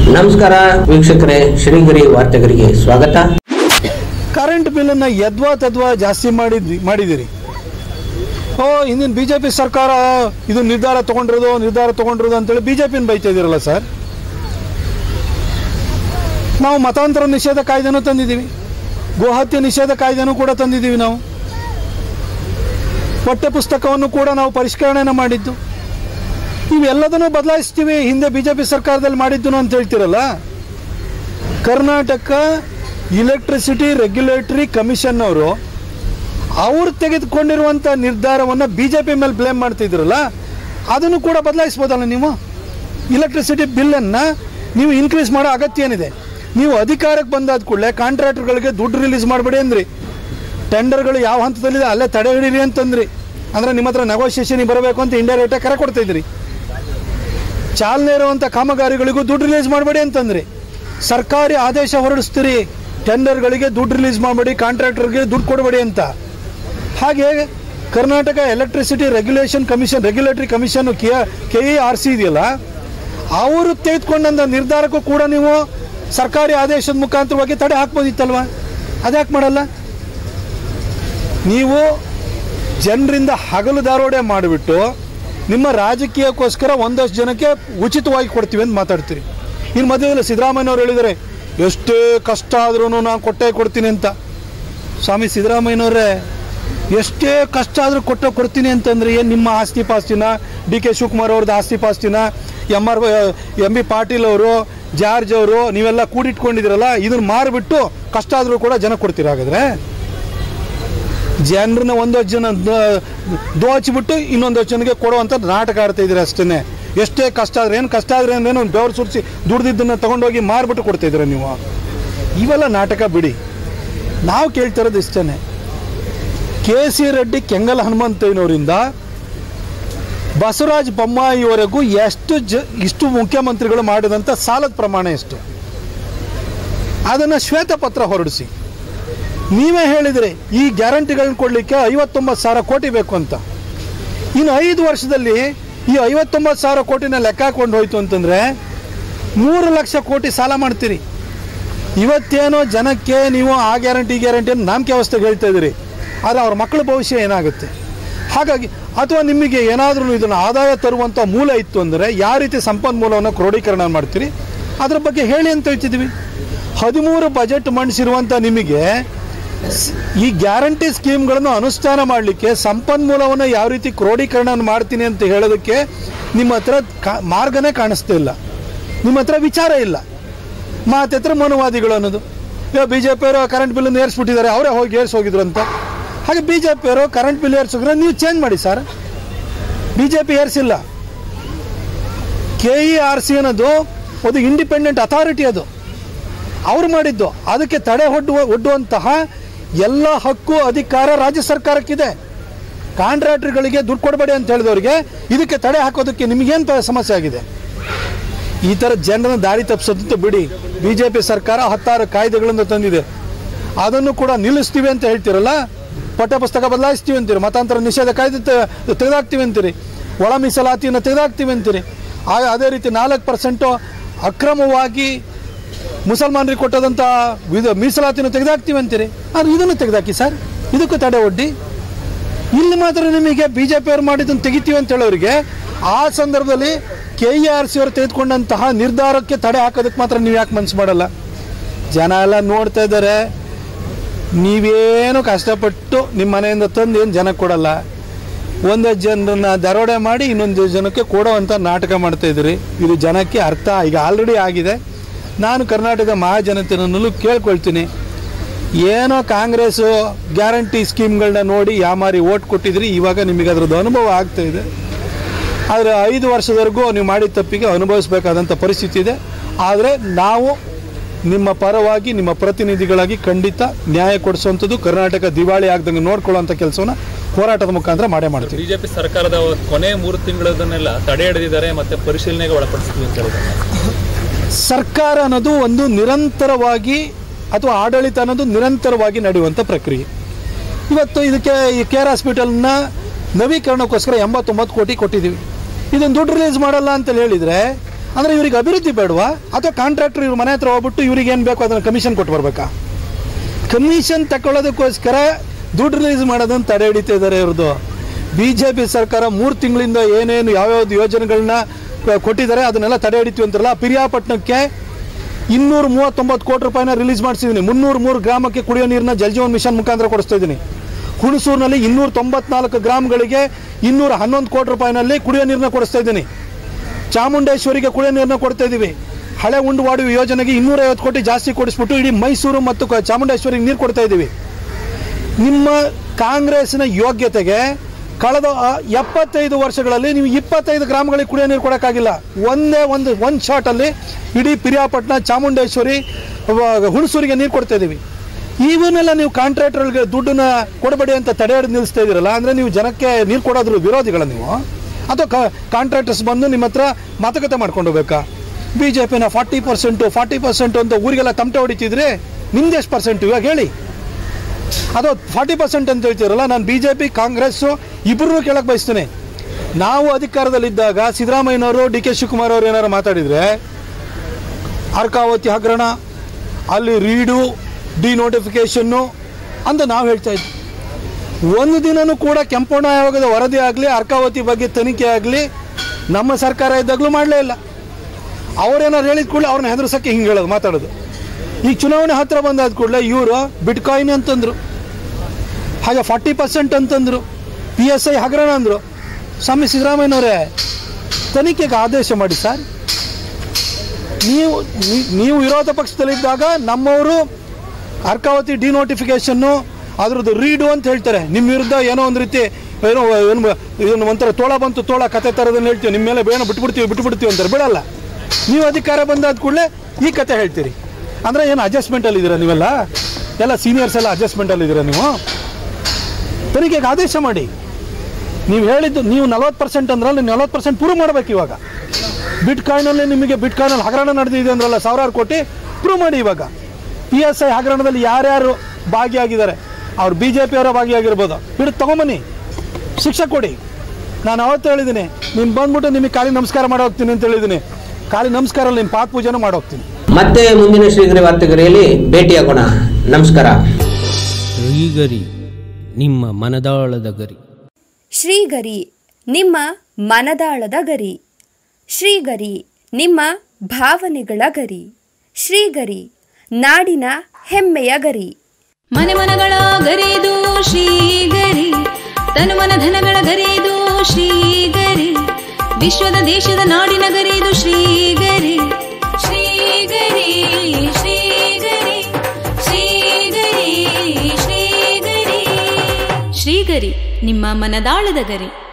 ನಮಸ್ಕಾರ ವೀಕ್ಷಕರೇ ಶ್ರೀಗಿರಿ ವಾರ್ತೆಗರಿಗೆ ಸ್ವಾಗತ ಕರೆಂಟ್ ಬಿಲ್ಲನ್ನು ಯದ್ವಾ ತದ್ವಾ ಜಾಸ್ತಿ ಮಾಡಿದ್ವಿ ಮಾಡಿದ್ದೀರಿ ಓ ಹಿಂದಿನ ಬಿ ಜೆ ಪಿ ಸರ್ಕಾರ ಇದು ನಿರ್ಧಾರ ತೊಗೊಂಡಿರೋದು ನಿರ್ಧಾರ ತೊಗೊಂಡಿರೋದು ಅಂತೇಳಿ ಬಿ ಜೆ ಪಿನ ಬೈತಾ ಇದ್ದೀರಲ್ಲ ಸರ್ ನಾವು ಮತಾಂತರ ನಿಷೇಧ ಕಾಯ್ದೆನೂ ತಂದಿದ್ದೀವಿ ಗೋಹತ್ಯೆ ನಿಷೇಧ ಕಾಯ್ದೆನೂ ಕೂಡ ತಂದಿದ್ದೀವಿ ನಾವು ಪಠ್ಯ ಪುಸ್ತಕವನ್ನು ಕೂಡ ನಾವು ಪರಿಷ್ಕರಣೆನ ಮಾಡಿದ್ದು ಇವೆಲ್ಲದನ್ನು ಬದಲಾಯಿಸ್ತೀವಿ ಹಿಂದೆ ಬಿ ಜೆ ಪಿ ಸರ್ಕಾರದಲ್ಲಿ ಮಾಡಿದ್ದು ಅಂತ ಹೇಳ್ತೀರಲ್ಲ ಕರ್ನಾಟಕ ಇಲೆಕ್ಟ್ರಿಸಿಟಿ ರೆಗ್ಯುಲೇಟರಿ ಕಮಿಷನ್ ಅವರು ಅವ್ರು ತೆಗೆದುಕೊಂಡಿರುವಂಥ ನಿರ್ಧಾರವನ್ನು ಬಿ ಜೆ ಪಿ ಮೇಲೆ ಬ್ಲೇಮ್ ಮಾಡ್ತಿದ್ರಲ್ಲ ಅದನ್ನು ಕೂಡ ಬದಲಾಯಿಸ್ಬೋದಲ್ಲ ನೀವು ಇಲೆಕ್ಟ್ರಿಸಿಟಿ ಬಿಲ್ಲನ್ನು ನೀವು ಇನ್ಕ್ರೀಸ್ ಮಾಡೋ ಅಗತ್ಯ ಏನಿದೆ ನೀವು ಅಧಿಕಾರಕ್ಕೆ ಬಂದಾದ ಕೂಡಲೇ ಕಾಂಟ್ರಾಕ್ಟರ್ಗಳಿಗೆ ದುಡ್ಡು ರಿಲೀಸ್ ಮಾಡಬೇಡಿ ಅಂದ್ರಿ ಟೆಂಡರ್ಗಳು ಯಾವ ಹಂತದಲ್ಲಿದೆ ಅಲ್ಲೇ ತಡೆ ಹಿಡೀರಿ ಅಂತಂದ್ರಿ ಅಂದರೆ ನಿಮ್ಮ ಹತ್ರ ನೆಗೋಷಿಯೇಷನಿಗೆ ಬರಬೇಕು ಅಂತ ಇಂಡಿಯಾ ರೇಟಾಗಿ ಕರೆ ಕೊಡ್ತಾ ಇದ್ರಿ ಚಾಲನೆ ಇರುವಂಥ ಕಾಮಗಾರಿಗಳಿಗೂ ದುಡ್ಡು ರಿಲೀಸ್ ಮಾಡಬೇಡಿ ಅಂತಂದ್ರಿ ಸರ್ಕಾರಿ ಆದೇಶ ಹೊರಡಿಸ್ತೀರಿ ಟೆಂಡರ್ಗಳಿಗೆ ದುಡ್ಡು ರಿಲೀಸ್ ಮಾಡಬೇಡಿ ಕಾಂಟ್ರಾಕ್ಟರ್ಗೆ ದುಡ್ಡು ಕೊಡಬೇಡಿ ಅಂತ ಹಾಗೆ Karnataka electricity regulation commission regulatory commission K K E R C ಇದೆಯಲ್ಲ ಅವರು ತೆಗೆದುಕೊಂಡಂಥ ನಿರ್ಧಾರಕ್ಕೂ ಕೂಡ ನೀವು ಸರ್ಕಾರಿ ಆದೇಶದ ಮುಖಾಂತರವಾಗಿ ತಡೆ ಹಾಕ್ಬೋದಿತ್ತಲ್ವ ಅದ್ಯಾಕೆ ಮಾಡಲ್ಲ ನೀವು ಜನರಿಂದ ಹಗಲು ದಾರೋಡೆ ಮಾಡಿಬಿಟ್ಟು ನಿಮ್ಮ ರಾಜಕೀಯಕ್ಕೋಸ್ಕರ ಒಂದಷ್ಟು ಜನಕ್ಕೆ ಉಚಿತವಾಗಿ ಕೊಡ್ತೀವಿ ಅಂತ ಮಾತಾಡ್ತೀರಿ ಇನ್ನು ಮಧ್ಯದಲ್ಲಿ ಸಿದ್ದರಾಮಯ್ಯನವ್ರು ಹೇಳಿದ್ದಾರೆ ಎಷ್ಟೇ ಕಷ್ಟ ಆದ್ರೂ ನಾನು ಕೊಟ್ಟೇ ಕೊಡ್ತೀನಿ ಅಂತ ಸ್ವಾಮಿ ಸಿದ್ದರಾಮಯ್ಯನವರೇ ಎಷ್ಟೇ ಕಷ್ಟ ಆದರೂ ಕೊಟ್ಟ ಕೊಡ್ತೀನಿ ಅಂತಂದ್ರೆ ಏನು ನಿಮ್ಮ ಆಸ್ತಿ ಪಾಸ್ತಿನ ಡಿ ಕೆ ಶಿವಕುಮಾರ್ ಅವ್ರದ್ದು ಆಸ್ತಿ ಪಾಸ್ತಿನ M R M B Patil ಅವರು ಜಾರ್ಜ್ ಅವರು ನೀವೆಲ್ಲ ಕೂಡಿಟ್ಕೊಂಡಿದ್ದೀರಲ್ಲ ಇದನ್ನು ಮಾರಿಬಿಟ್ಟು ಕಷ್ಟ ಆದರೂ ಕೂಡ ಜನ ಕೊಡ್ತೀರಾ ಹಾಗಾದ್ರೆ ಜನರನ್ನ ಒಂದಷ್ಟು ಜನ ದ- ದೋಚಿಬಿಟ್ಟು ಇನ್ನೊಂದಷ್ಟು ಜನಕ್ಕೆ ಕೊಡುವಂಥ ನಾಟಕ ಆಡ್ತಾ ಇದ್ದೀರಾ ಅಷ್ಟೇ ಎಷ್ಟೇ ಕಷ್ಟ ಆದ್ರೆ ಏನು ಕಷ್ಟ ಆದ್ರೆ ಏನು ಬೆವರು ಸುರಿಸಿ ದುಡ್ದಿದ್ದನ್ನು ತೊಗೊಂಡೋಗಿ ಮಾರ್ಬಿಟ್ಟು ಕೊಡ್ತಾ ಇದ್ದೀರಾ ನೀವು ಇವೆಲ್ಲ ನಾಟಕ ಬಿಡಿ ನಾವು ಕೇಳ್ತಿರೋದು ಇಷ್ಟೇ ಕೆ ಸಿ ರೆಡ್ಡಿ ಕೆಂಗಲ್ ಹನುಮಂತಯ್ಯನವರಿಂದ ಬಸವರಾಜ ಬೊಮ್ಮಾಯಿವರೆಗೂ ಎಷ್ಟು ಜ ಇಷ್ಟು ಮುಖ್ಯಮಂತ್ರಿಗಳು ಮಾಡಿದಂಥ ಸಾಲದ ಪ್ರಮಾಣ ಎಷ್ಟು ಅದನ್ನು ಶ್ವೇತಪತ್ರ ಹೊರಡಿಸಿ ನೀವೇ ಹೇಳಿದ್ರಿ ಈ ಗ್ಯಾರಂಟಿಗಳನ್ನ ಕೊಡಲಿಕ್ಕೆ ಐವತ್ತೊಂಬತ್ತು ಸಾವಿರ ಕೋಟಿ ಬೇಕು ಅಂತ ಇನ್ನು ಐದು ವರ್ಷದಲ್ಲಿ ಈ ಐವತ್ತೊಂಬತ್ತು ಸಾವಿರ ಕೋಟಿನ ಲೆಕ್ಕ ಹಾಕೊಂಡು ಹೋಯ್ತು ಅಂತಂದರೆ ಮೂರು ಲಕ್ಷ ಕೋಟಿ ಸಾಲ ಮಾಡ್ತೀರಿ ಇವತ್ತೇನೋ ಜನಕ್ಕೆ ನೀವು ಆ ಗ್ಯಾರಂಟಿ ಈ ಗ್ಯಾರಂಟಿ ಅಂತ ನಾಮಕೆ ಅವಸ್ಥೆಗೆ ಹೇಳ್ತಾ ಇದ್ದೀರಿ ಆದರೆ ಅವ್ರ ಮಕ್ಕಳ ಭವಿಷ್ಯ ಏನಾಗುತ್ತೆ ಹಾಗಾಗಿ ಅಥವಾ ನಿಮಗೆ ಏನಾದರೂ ಇದನ್ನು ಆದಾಯ ತರುವಂಥ ಮೂಲ ಇತ್ತು ಅಂದರೆ ಯಾವ ರೀತಿ ಸಂಪನ್ಮೂಲವನ್ನು ಕ್ರೋಢೀಕರಣ ಮಾಡ್ತೀರಿ ಅದ್ರ ಬಗ್ಗೆ ಹೇಳಿ ಅಂತ ಹೇಳ್ತಿದ್ವಿ ಹದಿಮೂರು ಬಜೆಟ್ ಮಂಡಿಸಿರುವಂಥ ನಿಮಗೆ ಸ್- ಈ ಗ್ಯಾರಂಟಿ ಸ್ಕೀಮ್ಗಳನ್ನು ಅನುಷ್ಠಾನ ಮಾಡಲಿಕ್ಕೆ ಸಂಪನ್ಮೂಲವನ್ನು ಯಾವ ರೀತಿ ಕ್ರೋಢೀಕರಣ ಮಾಡ್ತೀನಿ ಅಂತ ಹೇಳೋದಕ್ಕೆ ನಿಮ್ಮ ಹತ್ರ ಕಾ ಮಾರ್ಗನೇ ಕಾಣಿಸ್ತಾ ಇಲ್ಲ ನಿಮ್ಮ ಹತ್ರ ವಿಚಾರ ಇಲ್ಲ ಮಾತೆತ್ರ ಮನುವಾದಿಗಳು ಅನ್ನೋದು ಇವಾಗ ಬಿ ಜೆ ಪಿಯವರು ಕರೆಂಟ್ ಬಿಲ್ಲನ್ನು ಏರಿಸ್ಬಿಟ್ಟಿದ್ದಾರೆ ಅವರೇ ಹೋಗಿ ಏರ್ಸಿ ಹೋಗಿದ್ರು ಅಂತ ಹಾಗೆ ಬಿ ಜೆ ಪಿಯವರು ಕರೆಂಟ್ ಬಿಲ್ ಏರ್ಸಿದ್ರೆ ನೀವು ಚೇಂಜ್ ಮಾಡಿ ಸರ್ ಬಿ ಜೆ ಪಿ ಏರಿಸಿಲ್ಲ ಕೆ ಇ ಆರ್ ಸಿ ಅನ್ನೋದು ಒಂದು ಇಂಡಿಪೆಂಡೆಂಟ್ ಅಥಾರಿಟಿ ಅದು ಅವ್ರು ಮಾಡಿದ್ದು ಅದಕ್ಕೆ ತಡೆ ಒಡ್ಡುವ ಒಡ್ಡುವಂತಹ ಎಲ್ಲ ಹಕ್ಕು ಅಧಿಕಾರ ರಾಜ್ಯ ಸರ್ಕಾರಕ್ಕಿದೆ ಕಾಂಟ್ರಾಕ್ಟರ್ಗಳಿಗೆ ದುಡ್ಡು ಕೊಡಬೇಡಿ ಅಂತ ಹೇಳಿದವರಿಗೆ ಇದಕ್ಕೆ ತಡೆ ಹಾಕೋದಕ್ಕೆ ನಿಮಗೇನು ತ- ಸಮಸ್ಯೆ ಆಗಿದೆ ಈ ಥರ ಜನರನ್ನ ದಾರಿ ತಪ್ಪಿಸೋದಂತೂ ಬಿಡಿ ಬಿ ಜೆ ಪಿ ಸರ್ಕಾರ ಹತ್ತಾರು ಕಾಯ್ದೆಗಳನ್ನು ತಂದಿದೆ ಅದನ್ನು ಕೂಡ ನಿಲ್ಲಿಸ್ತೀವಿ ಅಂತ ಹೇಳ್ತೀರಲ್ಲ ಪಠ್ಯಪುಸ್ತಕ ಬದಲಾಯಿಸ್ತೀವಿ ಅಂತೀರಿ ಮತಾಂತರ ನಿಷೇಧ ಕಾಯ್ದೆ ತೆ- ತೆಗೆದಾಕ್ತೀವಿ ಅಂತೀರಿ ಒಳ ಮೀಸಲಾತಿಯನ್ನು ತೆಗೆದಾಕ್ತೀವಿ ಅಂತೀರಿ ಆ ಅದೇ ರೀತಿ ನಾಲ್ಕು ಪರ್ಸೆಂಟು ಅಕ್ರಮವಾಗಿ ಮುಸಲ್ಮಾನರಿಗೆ ಕೊಟ್ಟದಂಥ ವಿಧ ಮೀಸಲಾತಿನ ತೆಗೆದಾಕ್ತೀವಿ ಅಂತೀರಿ ಆದರೆ ಇದನ್ನು ತೆಗೆದಾಕಿ ಸರ್ ಇದಕ್ಕೂ ತಡೆ ಒಡ್ಡಿ ಇಲ್ಲಿ ಮಾತ್ರ ನಿಮಗೆ ಬಿ ಜೆ ಪಿಯವ್ರು ಮಾಡಿದ್ದನ್ನು ತೆಗಿತೀವಿ ಅಂತ ಹೇಳೋರಿಗೆ ಆ ಸಂದರ್ಭದಲ್ಲಿ ಕೆ ಇ ಆರ್ ಸಿ ಅವರು ತೆಗೆದುಕೊಂಡಂತಹ ನಿರ್ಧಾರಕ್ಕೆ ತಡೆ ಹಾಕೋದಕ್ಕೆ ಮಾತ್ರ ನೀವು ಯಾಕೆ ಮನ್ಸು ಮಾಡಲ್ಲ ಜನ ಎಲ್ಲ ನೋಡ್ತಾ ಇದ್ದಾರೆ ನೀವೇನು ಕಷ್ಟಪಟ್ಟು ನಿಮ್ಮ ಮನೆಯಿಂದ ತಂದು ಏನು ಜನಕ್ಕೆ ಕೊಡಲ್ಲ ಒಂದಷ್ಟು ಜನರನ್ನ ದರೋಡೆ ಮಾಡಿ ಇನ್ನೊಂದು ಜನಕ್ಕೆ ಕೊಡೋವಂಥ ನಾಟಕ ಮಾಡ್ತಾ ಇದ್ದೀರಿ ಇದು ಜನಕ್ಕೆ ಅರ್ಥ ಈಗ ಆಲ್ರೆಡಿ ಆಗಿದೆ ನಾನು ಕರ್ನಾಟಕ ಮಹಾಜನತೆನಲ್ಲೂ ಕೇಳ್ಕೊಳ್ತೀನಿ ಏನೋ ಕಾಂಗ್ರೆಸ್ಸು ಗ್ಯಾರಂಟಿ ಸ್ಕೀಮ್ಗಳನ್ನ ನೋಡಿ ಯಾಮಾರಿ ಓಟ್ ಕೊಟ್ಟಿದ್ರಿ ಇವಾಗ ನಿಮಗೆ ಅದರದ್ದು ಅನುಭವ ಆಗ್ತಾ ಇದೆ ಆದರೆ ಐದು ವರ್ಷದವರೆಗೂ ನೀವು ಮಾಡಿದ ತಪ್ಪಿಗೆ ಅನುಭವಿಸಬೇಕಾದಂಥ ಪರಿಸ್ಥಿತಿ ಇದೆ ಆದರೆ ನಾವು ನಿಮ್ಮ ಪರವಾಗಿ ನಿಮ್ಮ ಪ್ರತಿನಿಧಿಗಳಾಗಿ ಖಂಡಿತ ನ್ಯಾಯ ಕೊಡಿಸುವಂಥದ್ದು ಕರ್ನಾಟಕ ದಿವಾಳಿ ಆಗ್ದಂಗೆ ನೋಡ್ಕೊಳ್ಳೋಂಥ ಕೆಲಸವನ್ನ ಹೋರಾಟದ ಮುಖಾಂತರ ಮಾಡೇ ಮಾಡ್ತೀವಿ ಬಿಜೆಪಿ ಸರ್ಕಾರದ ಕೊನೆ ಮೂರು ತಿಂಗಳದನ್ನೆಲ್ಲ ತಡೆ ಹಿಡಿದಿದ್ದಾರೆ ಮತ್ತೆ ಪರಿಶೀಲನೆಗೆ ಒಳಪಡಿಸ್ತೀವಿ ಅಂತ ಹೇಳಿದ್ದಾರೆ ಸರ್ಕಾರ ಅನ್ನೋದು ಒಂದು ನಿರಂತರವಾಗಿ ಅಥವಾ ಆಡಳಿತ ಅನ್ನೋದು ನಿರಂತರವಾಗಿ ನಡೆಯುವಂಥ ಪ್ರಕ್ರಿಯೆ ಇವತ್ತು ಇದಕ್ಕೆ ಈ ಕೇರ್ ಹಾಸ್ಪಿಟಲ್ನ ನವೀಕರಣಕ್ಕೋಸ್ಕರ ಎಂಬತ್ತೊಂಬತ್ತು ಕೋಟಿ ಕೊಟ್ಟಿದ್ದೀವಿ ಇದನ್ನು ದುಡ್ಡು ರಿಲೀಸ್ ಮಾಡಲ್ಲ ಅಂತ ಹೇಳಿದರೆ ಅಂದರೆ ಇವ್ರಿಗೆ ಅಭಿವೃದ್ಧಿ ಬೇಡವಾ ಅಥವಾ ಕಾಂಟ್ರಾಕ್ಟರ್ ಇವ್ರ ಮನೆ ಹತ್ರ ಹೋಗ್ಬಿಟ್ಟು ಇವ್ರಿಗೆ ಏನು ಬೇಕು ಅದನ್ನು ಕಮಿಷನ್ ಕೊಟ್ಟು ಬರ್ಬೇಕಾ ಕಮಿಷನ್ ತಗೊಳ್ಳೋದಕ್ಕೋಸ್ಕರ ದುಡ್ಡು ರಿಲೀಸ್ ಮಾಡೋದನ್ನು ತಡೆ ಹಿಡಿತಾ ಇದ್ದಾರೆ ಇವ್ರದ್ದು ಬಿ ಜೆ ಪಿ ಸರ್ಕಾರ ಮೂರು ತಿಂಗಳಿಂದ ಏನೇನು ಯಾವ್ಯಾವ್ದು ಯೋಜನೆಗಳನ್ನ ಕ- ಕೊಟ್ಟಿದ್ದಾರೆ ಅದನ್ನೆಲ್ಲ ತಡೆ ಹಿಡಿತೀವಿ ಅಂತಾರಲ್ಲ ಪಿರಿಯಾಪಟ್ಟಣಕ್ಕೆ ಇನ್ನೂರ ಮೂವತ್ತೊಂಬತ್ತು ಕೋಟಿ ರೂಪಾಯಿನ ರಿಲೀಸ್ ಮಾಡಿಸಿದ್ದೀನಿ ಮುನ್ನೂರು ಮೂರು ಗ್ರಾಮಕ್ಕೆ ಕುಡಿಯೋ ನೀರನ್ನ ಜಲಜೀವನ್ ಮಿಷನ್ ಮುಖಾಂತರ ಕೊಡಿಸ್ತಾ ಇದ್ದೀನಿ ಹುಣಸೂರಿನಲ್ಲಿ ಇನ್ನೂರ ತೊಂಬತ್ನಾಲ್ಕು ಗ್ರಾಮಗಳಿಗೆ ಇನ್ನೂರ ಹನ್ನೊಂದು ಕೋಟಿ ರೂಪಾಯಿನಲ್ಲಿ ಕುಡಿಯೋ ನೀರನ್ನ ಕೊಡಿಸ್ತಾ ಇದ್ದೀನಿ ಚಾಮುಂಡೇಶ್ವರಿಗೆ ಕುಡಿಯೋ ನೀರನ್ನ ಕೊಡ್ತಾ ಇದ್ದೀವಿ ಹಳೆ ಉಂಡುವಾಡು ಯೋಜನೆಗೆ ಇನ್ನೂರೈವತ್ತು ಕೋಟಿ ಜಾಸ್ತಿ ಕೊಡಿಸ್ಬಿಟ್ಟು ಇಡೀ ಮೈಸೂರು ಮತ್ತು ಕ- ಚಾಮುಂಡೇಶ್ವರಿಗೆ ನೀರು ಕೊಡ್ತಾ ಇದ್ದೀವಿ ನಿಮ್ಮ ಕಾಂಗ್ರೆಸ್ನ ಯೋಗ್ಯತೆಗೆ ಕಳೆದ ಆ, ಎಪ್ಪತ್ತೈದು ವರ್ಷಗಳಲ್ಲಿ ನೀವು ಇಪ್ಪತ್ತೈದು ಗ್ರಾಮಗಳಿಗೆ ಕುಡಿಯೋ ನೀರು ಕೊಡೋಕ್ಕಾಗಿಲ್ಲ ಒಂದೇ ಒಂದು ಒಂದು ಶಾಟಲ್ಲಿ ಇಡೀ ಪಿರಿಯಾಪಟ್ಟಣ ಚಾಮುಂಡೇಶ್ವರಿ ವ- ಹುಣಸೂರಿಗೆ ನೀರು ಕೊಡ್ತಾ ಇದ್ದೀವಿ ಇವನ್ನೆಲ್ಲ ನೀವು ಕಾಂಟ್ರಾಕ್ಟರ್ಗಳಿಗೆ ದುಡ್ಡನ್ನ ಕೊಡಬೇಡಿ ಅಂತ ತಡೆ ಹಿಡಿದು ನಿಲ್ಲಿಸ್ತಾ ಇದ್ದೀರಲ್ಲ ಅಂದರೆ ನೀವು ಜನಕ್ಕೆ ನೀರು ಕೊಡೋದ್ರ ವಿರೋಧಿಗಳ ನೀವು ಅಥವಾ ಕಾಂಟ್ರಾಕ್ಟರ್ಸ್ ಬಂದು ನಿಮ್ಮ ಹತ್ರ ಮಾತುಕತೆ ಮಾಡ್ಕೊಂಡು ಹೋಗ್ಬೇಕಾ ಬಿ ಜೆ ಪಿನ ಫಾರ್ಟಿ ಪರ್ಸೆಂಟು ಫಾರ್ಟಿ ಪರ್ಸೆಂಟು ಅಂತ ಊರಿಗೆಲ್ಲ ತಮಟೆ ಹೊಡಿತಿದ್ರೆ ನಿಮ್ದು ಎಷ್ಟು ಪರ್ಸೆಂಟ್ ಇವಾಗ ಹೇಳಿ ಅದು ಫಾರ್ಟಿ ಪರ್ಸೆಂಟ್ ಅಂತ ಹೇಳ್ತೀರಲ್ಲ ನಾನು ಬಿ ಜೆ ಪಿ ಕಾಂಗ್ರೆಸ್ಸು ಇಬ್ಬರನ್ನೂ ಕೇಳಕ್ಕೆ ಬಯಸ್ತೀನಿ ನಾವು ಅಧಿಕಾರದಲ್ಲಿದ್ದಾಗ ಸಿದ್ದರಾಮಯ್ಯನವರು ಡಿ ಕೆ ಶಿವಕುಮಾರ್ ಅವರು ಏನಾರು ಮಾತಾಡಿದರೆ ಅರ್ಕಾವತಿ ಹಗರಣ ಅಲ್ಲಿ ರೀಡು ಡಿ ನೋಟಿಫಿಕೇಷನ್ನು ಅಂತ ನಾವು ಹೇಳ್ತಾ ಇದ್ವಿ ಒಂದು ದಿನನೂ ಕೂಡ ಕೆಂಪಣ್ಣ ಆಯೋಗದ ವರದಿ ಆಗಲಿ ಅರ್ಕಾವತಿ ಬಗ್ಗೆ ತನಿಖೆ ಆಗಲಿ ನಮ್ಮ ಸರ್ಕಾರ ಇದ್ದಾಗಲೂ ಮಾಡಲೇ ಇಲ್ಲ ಅವ್ರೇನಾರು ಹೇಳಿದ ಕೂಡಲೇ ಅವ್ರನ್ನ ಹೆದರ್ಸೋಕ್ಕೆ ಹಿಂಗೆ ಹೇಳೋದು ಮಾತಾಡೋದು ಈಗ ಚುನಾವಣೆ ಹತ್ರ ಬಂದಾದ ಕೂಡಲೇ ಇವರು ಬಿಟ್ಕಾಯಿನ್ ಅಂತಂದರು ಹಾಗೆ ಫಾರ್ಟಿ ಪರ್ಸೆಂಟ್ ಅಂತಂದರು ಪಿ ಎಸ್ ಐ ಹಗರಣ ಅಂದರು ಸ್ವಾಮಿ ಸಿದ್ದರಾಮಯ್ಯನವರೇ ತನಿಖೆಗೆ ಆದೇಶ ಮಾಡಿ ಸರ್ ನೀವು ನೀ- ನೀವು ವಿರೋಧ ಪಕ್ಷದಲ್ಲಿದ್ದಾಗ ನಮ್ಮವರು ಅರ್ಕಾವತಿ ಡಿನೋಟಿಫಿಕೇಷನ್ನು ಅದ್ರದ್ದು ರೀಡು ಅಂತ ಹೇಳ್ತಾರೆ ನಿಮ್ಮ ವಿರುದ್ಧ ಏನೋ ಒಂದು ರೀತಿ ಏನೋ ಏನು ಇದನ್ನು ಒಂಥರ ತೋಳ ಬಂತು ತೋಳ ಕತೆ ಥರದನ್ನು ಹೇಳ್ತೀವಿ ನಿಮ್ಮ ಮೇಲೆ ಬೇಡ ಬಿಟ್ಬಿಡ್ತೀವಿ ಬಿಟ್ಬಿಡ್ತೀವಿ ಅಂತಾರೆ ಬಿಡಲ್ಲ ನೀವು ಅಧಿಕಾರ ಬಂದಾದ ಕೂಡಲೇ ಈ ಕತೆ ಹೇಳ್ತೀರಿ ಅಂದರೆ ಏನು ಅಡ್ಜಸ್ಟ್ಮೆಂಟಲ್ಲಿ ಇದ್ದೀರಾ ನೀವೆಲ್ಲ ಎಲ್ಲ ಸೀನಿಯರ್ಸ್ ಎಲ್ಲ ಅಡ್ಜಸ್ಟ್ಮೆಂಟಲ್ಲಿ ಇದ್ದೀರಾ ನೀವು ತನಿಖೆಗೆ ಆದೇಶ ಮಾಡಿ ನೀವು ಹೇಳಿದ್ದು ನೀವು ನಲ್ವತ್ತು ಪರ್ಸೆಂಟ್ ಅಂದ್ರಲ್ಲ ನಲ್ವತ್ತು ಪರ್ಸೆಂಟ್ ಪ್ರೂವ್ ಮಾಡ್ಬೇಕು ಇವಾಗ ಬಿಟ್ ಕಾಯಿನಲ್ಲಿ ನಿಮಗೆ ಬಿಟ್ ಕಾಯಿನಲ್ಲಿ ಹಗರಣ ನಡೆದಿದೆ ಅಂದ್ರಲ್ಲ ಸಾವಿರಾರು ಕೋಟಿ ಪ್ರೂವ್ ಮಾಡಿ ಇವಾಗ ಪಿ ಎಸ್ ಐ ಹಗರಣದಲ್ಲಿ ಯಾರ್ಯಾರು ಭಾಗಿಯಾಗಿದ್ದಾರೆ ಅವ್ರು ಬಿ ಜೆ ಪಿಯವರ ಭಾಗಿಯಾಗಿರ್ಬೋದು ಹಿಡಿದು ತೊಗೊಂಬನ್ನಿ ಶಿಕ್ಷೆ ಕೊಡಿ ನಾನು ಅವತ್ತು ಹೇಳಿದ್ದೀನಿ ನೀನು ಬಂದ್ಬಿಟ್ಟು ನಿಮಗೆ ಖಾಲಿ ನಮಸ್ಕಾರ ಮಾಡಿ ಹೋಗ್ತೀನಿ ಅಂತ ಹೇಳಿದ್ದೀನಿ ಖಾಲಿ ನಮಸ್ಕಾರ ನಿಮ್ಮ ಪಾದ ಪೂಜೆನೂ ಮಾಡೋಗ್ತೀನಿ ಮತ್ತೆ ಮುಂದಿನ ಶ್ರೀಗರಿ ವಾರ್ತೆಗರಿಯಲ್ಲಿ ಭೇಟಿಯಾಗೋಣ ನಮಸ್ಕಾರ ಶ್ರೀಗರಿ ನಿಮ್ಮ ಮನದಾಳದ ಗರಿ ಶ್ರೀಗರಿ ನಿಮ್ಮ ಮನದಾಳದ ಗರಿ ಶ್ರೀಗರಿ ನಿಮ್ಮ ಭಾವನೆಗಳ ಗರಿ ಶ್ರೀಗರಿ ನಾಡಿನ ಹೆಮ್ಮೆಯ ಗರಿ ಮನೆ ಮನಗಳ ಗರಿದು ಶ್ರೀಗರಿ ತನು ಮನ ಧನಗಳ ಗರಿದು ಶ್ರೀಗರಿ ವಿಶ್ವದ ದೇಶದ ನಾಡಿನ ಗರಿದು ಶ್ರೀಗರಿ ಶ್ರೀಗರಿ ಶ್ರೀಗರಿ ಶ್ರೀಗರಿ ಶ್ರೀಗರಿ ಶ್ರೀಗರಿ ನಿಮ್ಮ ಮನದಾಳದ ಗರಿ